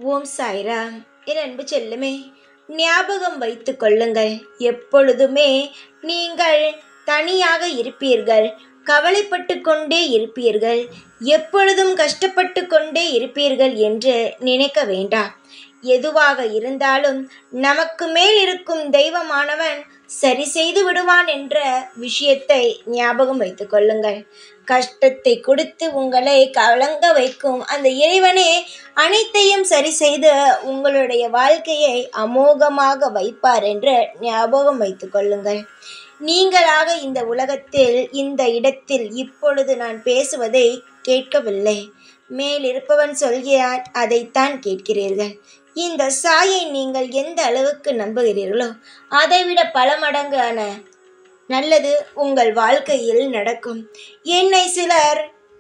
ஓம் சாய்ராம் என் அன்பு செல்லுமே ஞாபகம் வைத்துக் கொள்ளுங்கள் எப்பொழுதுமே நீங்கள் தனியாக இருப்பீர்கள் கவலைப்பட்டு கொண்டே இருப்பீர்கள் எப்பொழுதும் கஷ்டப்பட்டு கொண்டே இருப்பீர்கள் என்று நினைக்க வேண்டாம் எதுவாக இருந்தாலும் நமக்கு மேல் இருக்கும் தெய்வமானவன் சரி செய்து விடுவான் என்ற விஷயத்தை ஞாபகம் வைத்துக் கொள்ளுங்கள் கஷ்டத்தை கொடுத்து உங்களை கலங்க வைக்கும் அந்த இறைவனே அனைத்தையும் சரி செய்து உங்களுடைய வாழ்க்கையை அமோகமாக வைப்பார் என்று ஞாபகம் வைத்துக் கொள்ளுங்கள் நீங்களாக இந்த உலகத்தில் இந்த இடத்தில் இப்பொழுது நான் பேசுவதை கேட்கவில்லை மேலிருப்பவன் சொல்கிறான் அதைத்தான் கேட்கிறீர்கள் இந்த சாயை நீங்கள் எந்த அளவுக்கு நம்புகிறீர்களோ அதைவிட பல மடங்கான நல்லது உங்கள் வாழ்க்கையில் நடக்கும் என்னை சிலர்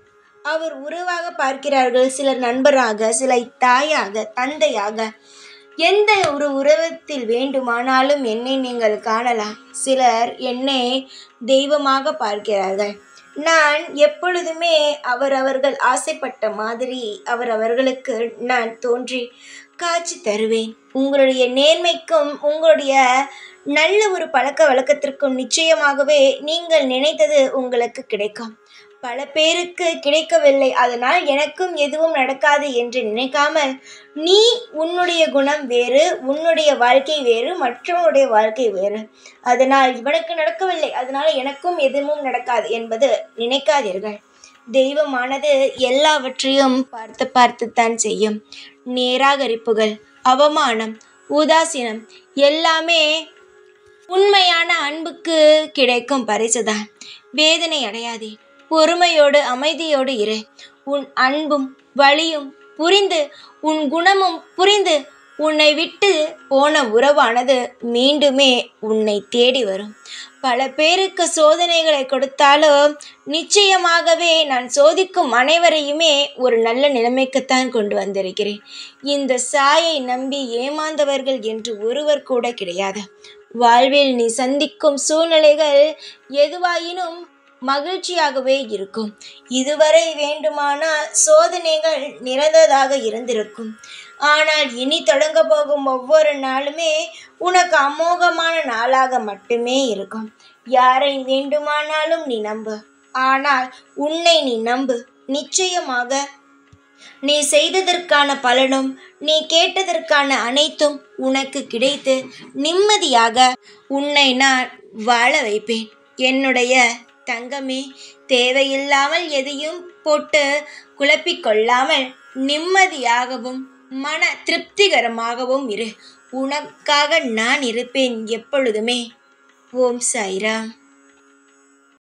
அவர் உருவாக பார்க்கிறார்கள் சிலர் நண்பராக சிலர் தாயாக தந்தையாக எந்த ஒரு உருவத்தில் வேண்டுமானாலும் என்னை நீங்கள் காணலாம் சிலர் என்னை தெய்வமாக பார்க்கிறார்கள் நான் எப்பொழுதுமே அவரவர்கள் ஆசைப்பட்ட மாதிரி அவரவர்களுக்கு நான் தோன்றி காட்சி தருவேன் உங்களுடைய நேர்மைக்கும் உங்களுடைய நல்ல ஒரு பழக்க வழக்கத்திற்கும் நிச்சயமாகவே நீங்கள் நினைத்தது உங்களுக்கு கிடைக்கும் பல பேருக்கு கிடைக்கவில்லை அதனால் எனக்கும் எதுவும் நடக்காது என்று நினைக்காமல் நீ உன்னுடைய குணம் வேறு உன்னுடைய வாழ்க்கை வேறு மற்றவனுடைய வாழ்க்கை வேறு அதனால் இவனுக்கு நடக்கவில்லை அதனால் எனக்கும் எதுவும் நடக்காது என்பது நினைக்காதீர்கள் தெய்வமானது எல்லாவற்றையும் பார்த்து பார்த்துத்தான் செய்யும் நிராகரிப்புகள் அவமானம் உதாசீனம் எல்லாமே உண்மையான அன்புக்கு கிடைக்கும் பரிசுதான் வேதனை அடையாதே பொறுமையோடு அமைதியோடு இரு உன் அன்பும் வழியும் புரிந்து உன் குணமும் புரிந்து உன்னை விட்டு போன உறவானது மீண்டுமே உன்னை தேடி வரும் பல பேருக்கு சோதனைகளை கொடுத்தாலும் நிச்சயமாகவே நான் சோதிக்கும் அனைவரையுமே ஒரு நல்ல நிலைமைக்குத்தான் கொண்டு வந்திருக்கிறேன் இந்த சாயை நம்பி ஏமாந்தவர்கள் என்று ஒருவர் கூட கிடையாது வாழ்வில் நீ சந்திக்கும் சூழ்நிலைகள் எதுவாயினும் மகிழ்ச்சியாகவே இருக்கும் இதுவரை வேண்டுமானால் சோதனைகள் நிறந்ததாக இருந்திருக்கும் ஆனால் இனி தொடங்க போகும் ஒவ்வொரு நாளுமே உனக்கு அமோகமான நாளாக மட்டுமே இருக்கும் யாரை வேண்டுமானாலும் நீ நம்பு ஆனால் உன்னை நீ நம்பு நிச்சயமாக நீ செய்ததற்கான பலனும் நீ கேட்டதற்கான அனைத்தும் உனக்கு கிடைத்து நிம்மதியாக உன்னை நான் வாழ வைப்பேன் என்னுடைய தங்கமே தேவையில்லாமல் எதையும் போட்டு குழப்பிக்கொள்ளாமல் நிம்மதியாகவும் மன திருப்திகரமாகவும் இரு உனக்காக நான் இருப்பேன் எப்பொழுதுமே ஓம் சாய்ராம்